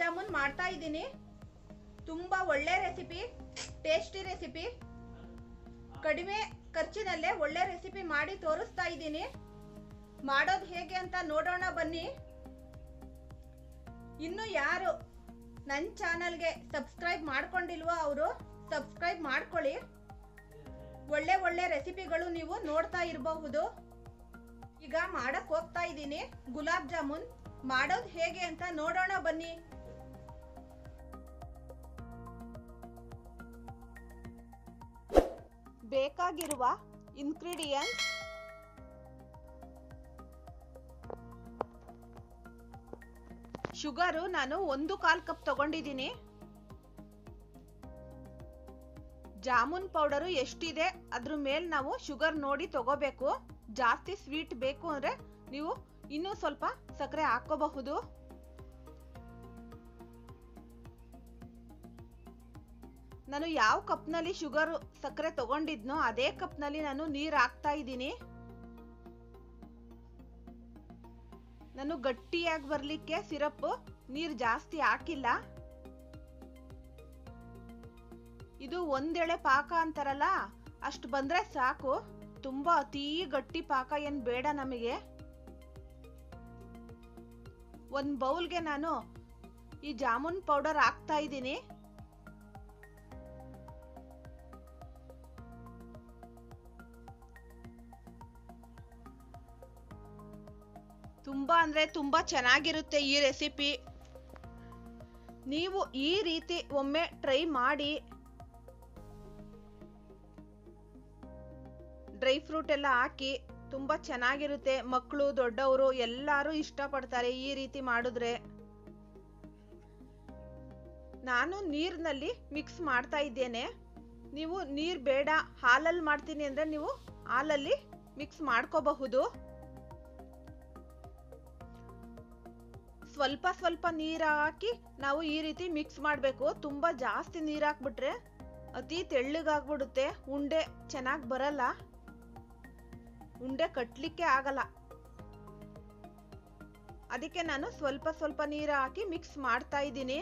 ಜಾಮೂನ್ ಮಾಡ್ತಾ ಇದ್ದೀನಿ ತುಂಬ ಒಳ್ಳೆ ರೆಸಿಪಿ ಟೇಸ್ಟಿ ರೆಸಿಪಿ ಕಡಿಮೆ ಖರ್ಚಿನಲ್ಲೇ ಒಳ್ಳೆ ರೆಸಿಪಿ ಮಾಡಿ ತೋರಿಸ್ತಾ ಇದ್ದೀನಿ ಮಾಡೋದು ಹೇಗೆ ಅಂತ ನೋಡೋಣ ಬನ್ನಿ ಇನ್ನು ಯಾರು ನನ್ನ ಚಾನಲ್ಗೆ ಸಬ್ಸ್ಕ್ರೈಬ್ ಮಾಡ್ಕೊಂಡಿಲ್ವೋ ಅವರು ಸಬ್ಸ್ಕ್ರೈಬ್ ಮಾಡ್ಕೊಳ್ಳಿ ಒಳ್ಳೆ ಒಳ್ಳೆ ರೆಸಿಪಿಗಳು ನೀವು ನೋಡ್ತಾ ಇರಬಹುದು ಈಗ ಮಾಡಕ್ ಹೋಗ್ತಾ ಇದ್ದೀನಿ ಗುಲಾಬ್ ಜಾಮೂನ್ ಮಾಡೋದು ಹೇಗೆ ಅಂತ ನೋಡೋಣ ಬನ್ನಿ ಬೇಕಾಗಿರುವ ಇನ್ಗ್ರೀಡಿಯಂಟ್ಸ್ ಶುಗರು ನಾನು ಒಂದು ಕಾಲ್ ಕಪ್ ತಗೊಂಡಿದ್ದೀನಿ ಜಾಮೂನ್ ಪೌಡರು ಎಷ್ಟಿದೆ ಅದ್ರ ಮೇಲೆ ನಾವು ಶುಗರ್ ನೋಡಿ ತಗೋಬೇಕು ಜಾಸ್ತಿ ಸ್ವೀಟ್ ಬೇಕು ಅಂದ್ರೆ ನೀವು ಇನ್ನೂ ಸ್ವಲ್ಪ ಸಕ್ಕರೆ ಹಾಕೋಬಹುದು ನಾನು ಯಾವ ಕಪ್ನಲ್ಲಿ ಶುಗರ್ ಸಕ್ಕರೆ ತಗೊಂಡಿದ್ನೋ ಅದೇ ಕಪ್ನಲ್ಲಿ ನಾನು ನೀರು ಹಾಕ್ತಾ ಇದ್ದೀನಿ ನಾನು ಗಟ್ಟಿಯಾಗಿ ಬರ್ಲಿಕ್ಕೆ ಸಿರಪ್ ನೀರು ಜಾಸ್ತಿ ಹಾಕಿಲ್ಲ ಇದು ಒಂದೆಳೆ ಪಾಕ ಅಂತಾರಲ್ಲ ಅಷ್ಟು ಬಂದ್ರೆ ಸಾಕು ತುಂಬಾ ಅತೀ ಗಟ್ಟಿ ಪಾಕ ಏನ್ ಬೇಡ ನಮಗೆ ಒಂದ್ ಬೌಲ್ಗೆ ನಾನು ಈ ಜಾಮೂನ್ ಪೌಡರ್ ಹಾಕ್ತಾ ಇದ್ದೀನಿ ತುಂಬಾ ಅಂದ್ರೆ ತುಂಬಾ ಚೆನ್ನಾಗಿರುತ್ತೆ ಈ ರೆಸಿಪಿ ನೀವು ಈ ರೀತಿ ಒಮ್ಮೆ ಟ್ರೈ ಮಾಡಿ ಡ್ರೈ ಫ್ರೂಟ್ ಎಲ್ಲ ಹಾಕಿ ತುಂಬಾ ಚೆನ್ನಾಗಿರುತ್ತೆ ಮಕ್ಕಳು ದೊಡ್ಡವರು ಎಲ್ಲರೂ ಇಷ್ಟಪಡ್ತಾರೆ ಈ ರೀತಿ ಮಾಡಿದ್ರೆ ನಾನು ನೀರಿನಲ್ಲಿ ಮಿಕ್ಸ್ ಮಾಡ್ತಾ ಇದ್ದೇನೆ ನೀವು ನೀರ್ ಬೇಡ ಹಾಲಲ್ಲಿ ಮಾಡ್ತೀನಿ ಅಂದ್ರೆ ನೀವು ಹಾಲಲ್ಲಿ ಮಿಕ್ಸ್ ಮಾಡ್ಕೋಬಹುದು ಸ್ವಲ್ಪ ಸ್ವಲ್ಪ ನೀರು ಹಾಕಿ ನಾವು ಈ ರೀತಿ ಮಿಕ್ಸ್ ಮಾಡಬೇಕು ತುಂಬಾ ಜಾಸ್ತಿ ನೀರು ಹಾಕ್ಬಿಟ್ರೆ ಅತಿ ತೆಳ್ಳಗಾಗ್ಬಿಡುತ್ತೆ ಉಂಡೆ ಚೆನ್ನಾಗಿ ಬರಲ್ಲ ಉಂಡೆ ಕಟ್ಲಿಕ್ಕೆ ಆಗಲ್ಲ ಅದಕ್ಕೆ ನಾನು ಸ್ವಲ್ಪ ಸ್ವಲ್ಪ ನೀರು ಹಾಕಿ ಮಿಕ್ಸ್ ಮಾಡ್ತಾ ಇದ್ದೀನಿ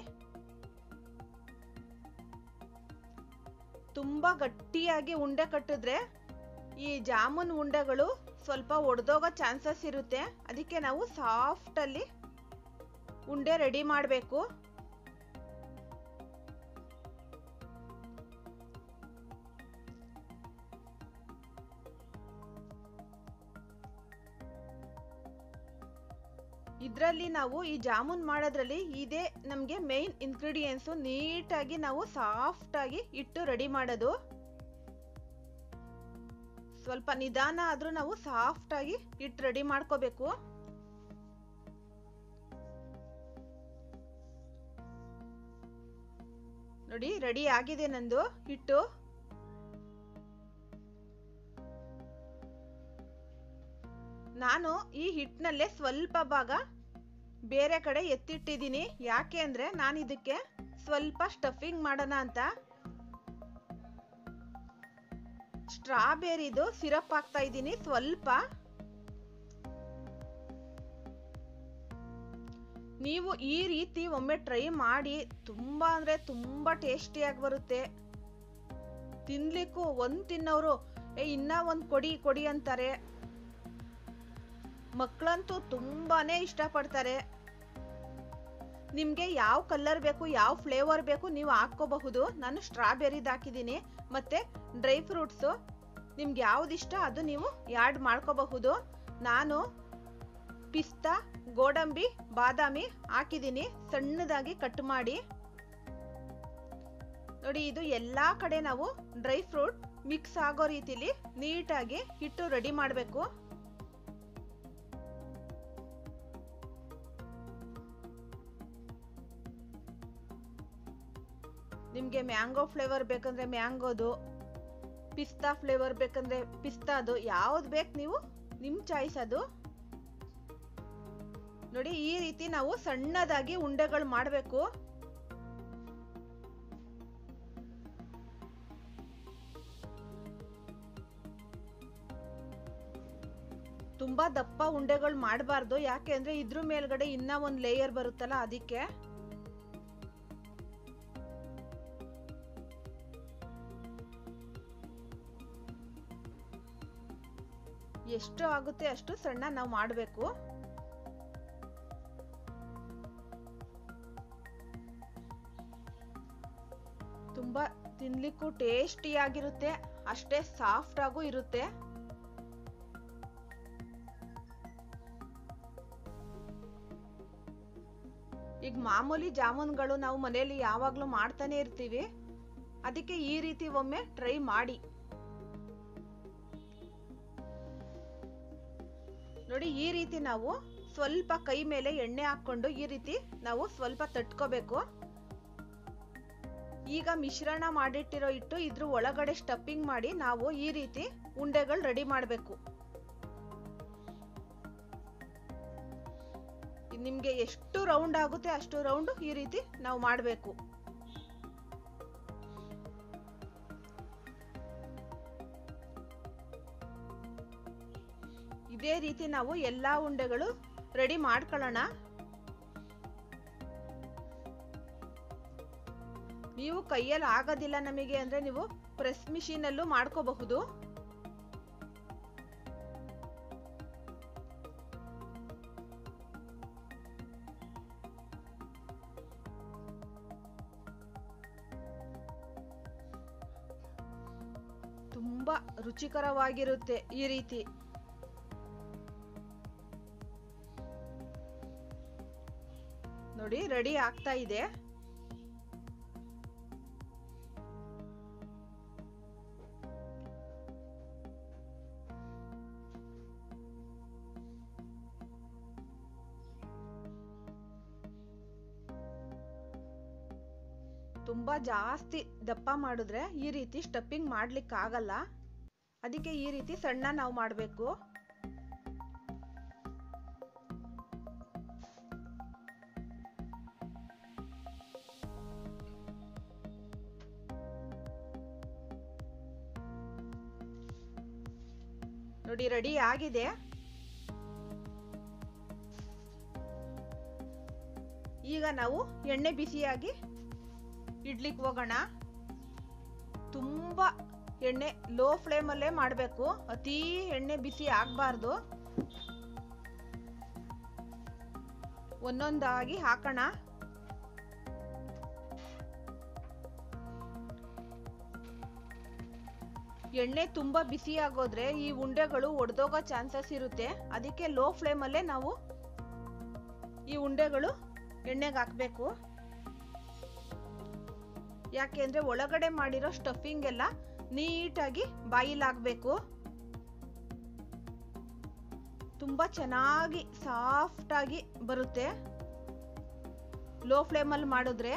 ತುಂಬಾ ಗಟ್ಟಿಯಾಗಿ ಉಂಡೆ ಕಟ್ಟಿದ್ರೆ ಈ ಜಾಮೂನ್ ಉಂಡೆಗಳು ಸ್ವಲ್ಪ ಒಡೆದೋಗೋ ಚಾನ್ಸಸ್ ಇರುತ್ತೆ ಅದಕ್ಕೆ ನಾವು ಸಾಫ್ಟ್ ಅಲ್ಲಿ ಉಂಡೆ ರೆಡಿ ಮಾಡಬೇಕು ಇದರಲ್ಲಿ ನಾವು ಈ ಜಾಮೂನ್ ಮಾಡೋದ್ರಲ್ಲಿ ಇದೇ ನಮಗೆ ಮೇನ್ ಇಂಗ್ರೀಡಿಯೆಂಟ್ಸು ನೀಟಾಗಿ ನಾವು ಸಾಫ್ಟ್ ಆಗಿ ಇಟ್ಟು ರೆಡಿ ಮಾಡೋದು ಸ್ವಲ್ಪ ನಿಧಾನ ಆದ್ರೂ ನಾವು ಸಾಫ್ಟ್ ಆಗಿ ಇಟ್ಟು ರೆಡಿ ಮಾಡ್ಕೋಬೇಕು ನೋಡಿ ರೆಡಿ ಆಗಿದೆ ನಂದು ಹಿಟ್ಟು ನಾನು ಈ ಹಿಟ್ಟಿನಲ್ಲೇ ಸ್ವಲ್ಪ ಭಾಗ ಬೇರೆ ಕಡೆ ಎತ್ತಿಟ್ಟಿದ್ದೀನಿ ಯಾಕೆ ಅಂದ್ರೆ ನಾನು ಇದಕ್ಕೆ ಸ್ವಲ್ಪ ಸ್ಟಫಿಂಗ್ ಮಾಡೋಣ ಅಂತ ಸ್ಟ್ರಾಬೆರಿದು ಸಿರಪ್ ಹಾಕ್ತಾ ಇದ್ದೀನಿ ಸ್ವಲ್ಪ ನೀವು ಈ ರೀತಿ ಒಮ್ಮೆ ಟ್ರೈ ಮಾಡಿ ತುಂಬಾ ಅಂದ್ರೆ ತುಂಬಾ ಟೇಸ್ಟಿಯಾಗಿ ಬರುತ್ತೆ ತಿನ್ಲಿಕ್ಕೂ ಒಂದ್ ತಿನ್ನೋರು ಏ ಇನ್ನ ಒಂದ್ ಕೊಡಿ ಕೊಡಿ ಅಂತಾರೆ ಮಕ್ಕಳಂತೂ ತುಂಬಾನೇ ಇಷ್ಟಪಡ್ತಾರೆ ನಿಮ್ಗೆ ಯಾವ ಕಲರ್ ಬೇಕು ಯಾವ ಫ್ಲೇವರ್ ಬೇಕು ನೀವು ಹಾಕೋಬಹುದು ನಾನು ಸ್ಟ್ರಾಬೆರಿದ್ ಹಾಕಿದ್ದೀನಿ ಮತ್ತೆ ಡ್ರೈ ಫ್ರೂಟ್ಸು ನಿಮ್ಗೆ ಯಾವ್ದಿಷ್ಟ ಅದು ನೀವು ಯಾಡ್ ಮಾಡ್ಕೋಬಹುದು ನಾನು ಪಿಸ್ತಾ ಗೋಡಂಬಿ ಬಾದಾಮಿ ಹಾಕಿದ್ದೀನಿ ಸಣ್ಣದಾಗಿ ಕಟ್ ಮಾಡಿ ನೋಡಿ ಇದು ಎಲ್ಲಾ ಕಡೆ ನಾವು ಡ್ರೈ ಫ್ರೂಟ್ ಮಿಕ್ಸ್ ಆಗೋ ರೀತಿಲಿ ನೀಟಾಗಿ ಹಿಟ್ಟು ರೆಡಿ ಮಾಡಬೇಕು ನಿಮಗೆ ಮ್ಯಾಂಗೋ ಫ್ಲೇವರ್ ಬೇಕಂದ್ರೆ ಮ್ಯಾಂಗೋದು ಪಿಸ್ತಾ ಫ್ಲೇವರ್ ಬೇಕಂದ್ರೆ ಪಿಸ್ತಾದು ಯಾವ್ದು ಬೇಕು ನೀವು ನಿಮ್ಮ ಚಾಯ್ಸ್ ಅದು ನೋಡಿ ಈ ರೀತಿ ನಾವು ಸಣ್ಣದಾಗಿ ಉಂಡೆಗಳು ಮಾಡಬೇಕು ತುಂಬಾ ದಪ್ಪ ಉಂಡೆಗಳು ಮಾಡಬಾರ್ದು ಯಾಕೆ ಅಂದ್ರೆ ಇದ್ರ ಮೇಲ್ಗಡೆ ಇನ್ನ ಒಂದ್ ಲೇಯರ್ ಬರುತ್ತಲ್ಲ ಅದಕ್ಕೆ ಎಷ್ಟು ಆಗುತ್ತೆ ಅಷ್ಟು ಸಣ್ಣ ನಾವು ಮಾಡಬೇಕು ತುಂಬಾ ತಿನ್ಲಿಕ್ಕೂ ಟೇಸ್ಟಿಯಾಗಿರುತ್ತೆ ಅಷ್ಟೇ ಸಾಫ್ಟ್ ಆಗೂ ಇರುತ್ತೆ ಈಗ ಮಾಮೂಲಿ ಜಾಮೂನ್ಗಳು ನಾವು ಮನೆಯಲ್ಲಿ ಯಾವಾಗ್ಲೂ ಮಾಡ್ತಾನೆ ಇರ್ತೀವಿ ಅದಕ್ಕೆ ಈ ರೀತಿ ಒಮ್ಮೆ ಟ್ರೈ ಮಾಡಿ ನೋಡಿ ಈ ರೀತಿ ನಾವು ಸ್ವಲ್ಪ ಕೈ ಮೇಲೆ ಎಣ್ಣೆ ಹಾಕೊಂಡು ಈ ರೀತಿ ನಾವು ಸ್ವಲ್ಪ ತಟ್ಕೋಬೇಕು ಈಗ ಮಿಶ್ರಣ ಮಾಡಿಟ್ಟಿರೋ ಇಟ್ಟು ಇದ್ರ ಒಳಗಡೆ ಸ್ಟಫಿಂಗ್ ಮಾಡಿ ನಾವು ಈ ರೀತಿ ಉಂಡೆಗಳು ರೆಡಿ ಮಾಡಬೇಕು ನಿಮ್ಗೆ ಎಷ್ಟು ರೌಂಡ್ ಆಗುತ್ತೆ ಅಷ್ಟು ರೌಂಡ್ ಈ ರೀತಿ ನಾವು ಮಾಡಬೇಕು ಇದೇ ರೀತಿ ನಾವು ಎಲ್ಲಾ ಉಂಡೆಗಳು ರೆಡಿ ಮಾಡ್ಕೊಳ್ಳೋಣ ನೀವು ಕೈಯಲ್ಲಿ ಆಗೋದಿಲ್ಲ ನಮಗೆ ಅಂದ್ರೆ ನೀವು ಪ್ರೆಸ್ ಮಿಷಿನ್ ಅಲ್ಲೂ ಮಾಡ್ಕೋಬಹುದು ತುಂಬಾ ರುಚಿಕರವಾಗಿರುತ್ತೆ ಈ ರೀತಿ ನೋಡಿ ರೆಡಿ ಆಗ್ತಾ ಇದೆ ತುಂಬಾ ಜಾಸ್ತಿ ದಪ್ಪ ಮಾಡಿದ್ರೆ ಈ ರೀತಿ ಸ್ಟಫಿಂಗ್ ಮಾಡ್ಲಿಕ್ಕೆ ಆಗಲ್ಲ ಅದಕ್ಕೆ ಈ ರೀತಿ ಸಣ್ಣ ನಾವು ಮಾಡಬೇಕು ನೋಡಿ ರೆಡಿ ಆಗಿದೆ ಈಗ ನಾವು ಎಣ್ಣೆ ಬಿಸಿಯಾಗಿ ಇಡ್ಲಿಕ್ಕೆ ಹೋಗೋಣ ತುಂಬಾ ಎಣ್ಣೆ ಲೋ ಫ್ಲೇಮಲ್ಲೇ ಮಾಡಬೇಕು ಅತೀ ಎಣ್ಣೆ ಬಿಸಿ ಆಗಬಾರ್ದು ಒಂದೊಂದಾಗಿ ಹಾಕೋಣ ಎಣ್ಣೆ ತುಂಬಾ ಬಿಸಿ ಆಗೋದ್ರೆ ಈ ಉಂಡೆಗಳು ಒಡೆದೋಗೋ ಚಾನ್ಸಸ್ ಇರುತ್ತೆ ಅದಕ್ಕೆ ಲೋ ಫ್ಲೇಮಲ್ಲೇ ನಾವು ಈ ಉಂಡೆಗಳು ಎಣ್ಣೆಗೆ ಹಾಕ್ಬೇಕು ಯಾಕೆಂದ್ರೆ ಒಳಗಡೆ ಮಾಡಿರೋ ಸ್ಟಫಿಂಗ್ ಎಲ್ಲ ನೀಟಾಗಿ ಬಾಯಿಲಾಗಬೇಕು ತುಂಬಾ ಚೆನ್ನಾಗಿ ಸಾಫ್ಟ್ ಆಗಿ ಬರುತ್ತೆ ಲೋ ಫ್ಲೇಮಲ್ಲಿ ಮಾಡಿದ್ರೆ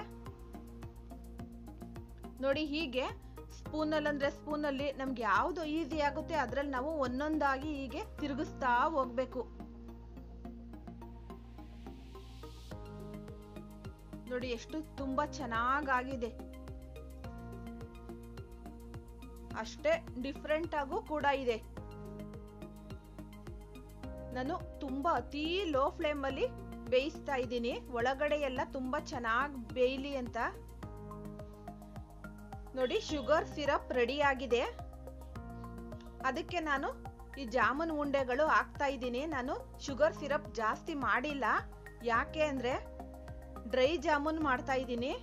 ನೋಡಿ ಹೀಗೆ ಸ್ಪೂನಲ್ಲಿ ಅಂದ್ರೆ ಸ್ಪೂನಲ್ಲಿ ನಮ್ಗೆ ಯಾವ್ದು ಈಸಿ ಆಗುತ್ತೆ ಅದ್ರಲ್ಲಿ ನಾವು ಒಂದೊಂದಾಗಿ ಹೀಗೆ ತಿರುಗಿಸ್ತಾ ಹೋಗ್ಬೇಕು ನೋಡಿ ಎಷ್ಟು ತುಂಬಾ ಚೆನ್ನಾಗಾಗಿದೆ ಅಷ್ಟೇ ಡಿಫ್ರೆಂಟ್ ಆಗು ಕೂಡ ಇದೆ ನಾನು ತುಂಬಾ ಅತಿ ಲೋ ಫ್ಲೇಮ್ ಅಲ್ಲಿ ಬೇಯಿಸ್ತಾ ಇದ್ದೀನಿ ಒಳಗಡೆ ಎಲ್ಲ ತುಂಬಾ ಚೆನ್ನಾಗಿ ಬೇಯಲಿ ಅಂತ ನೋಡಿ ಶುಗರ್ ಸಿರಪ್ ರೆಡಿ ಆಗಿದೆ ಅದಕ್ಕೆ ನಾನು ಈ ಜಾಮೂನ್ ಉಂಡೆಗಳು ಹಾಕ್ತಾ ಇದ್ದೀನಿ ನಾನು ಶುಗರ್ ಸಿರಪ್ ಜಾಸ್ತಿ ಮಾಡಿಲ್ಲ ಯಾಕೆ ಅಂದ್ರೆ ಡ್ರೈ ಜಾಮೂನ್ ಮಾಡ್ತಾ ಇದ್ದೀನಿ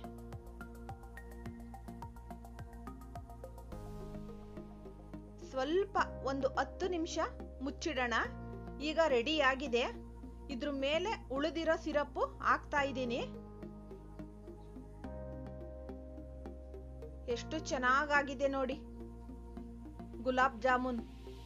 ಸ್ವಲ್ಪ ಒಂದು ಹತ್ತು ನಿಮಿಷ ಮುಚ್ಚಿಡೋಣ ಈಗ ರೆಡಿ ಆಗಿದೆ ಇದ್ರ ಮೇಲೆ ಉಳಿದಿರೋ ಸಿರಪ್ಪು ಹಾಕ್ತಾ ಇದ್ದೀನಿ ಎಷ್ಟು ಚೆನ್ನಾಗಾಗಿದೆ ನೋಡಿ ಗುಲಾಬ್ ಜಾಮೂನ್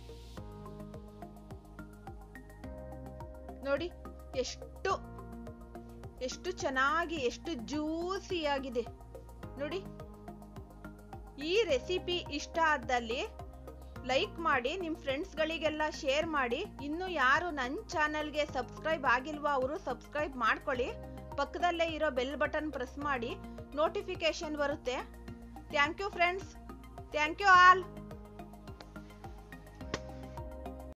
ನೋಡಿ ಎಷ್ಟು ಎಷ್ಟು ಚೆನ್ನಾಗಿ ಎಷ್ಟು ಜ್ಯೂಸಿ ಆಗಿದೆ ನೋಡಿ ಈ ರೆಸಿಪಿ ಇಷ್ಟ ಆದಲ್ಲಿ ಲೈಕ್ ಮಾಡಿ ನಿಮ್ಮ ಫ್ರೆಂಡ್ಸ್ಗಳಿಗೆಲ್ಲ ಶೇರ್ ಮಾಡಿ ಇನ್ನು ಯಾರು ನನ್ನ ಚಾನಲ್ಗೆ ಸಬ್ಸ್ಕ್ರೈಬ್ ಆಗಿಲ್ವೋ ಅವರು ಸಬ್ಸ್ಕ್ರೈಬ್ ಮಾಡ್ಕೊಳ್ಳಿ ಪಕ್ಕದಲ್ಲೇ ಇರೋ ಬೆಲ್ ಬಟನ್ ಪ್ರೆಸ್ ಮಾಡಿ ನೋಟಿಫಿಕೇಶನ್ ಬರುತ್ತೆ thank you friends thank you all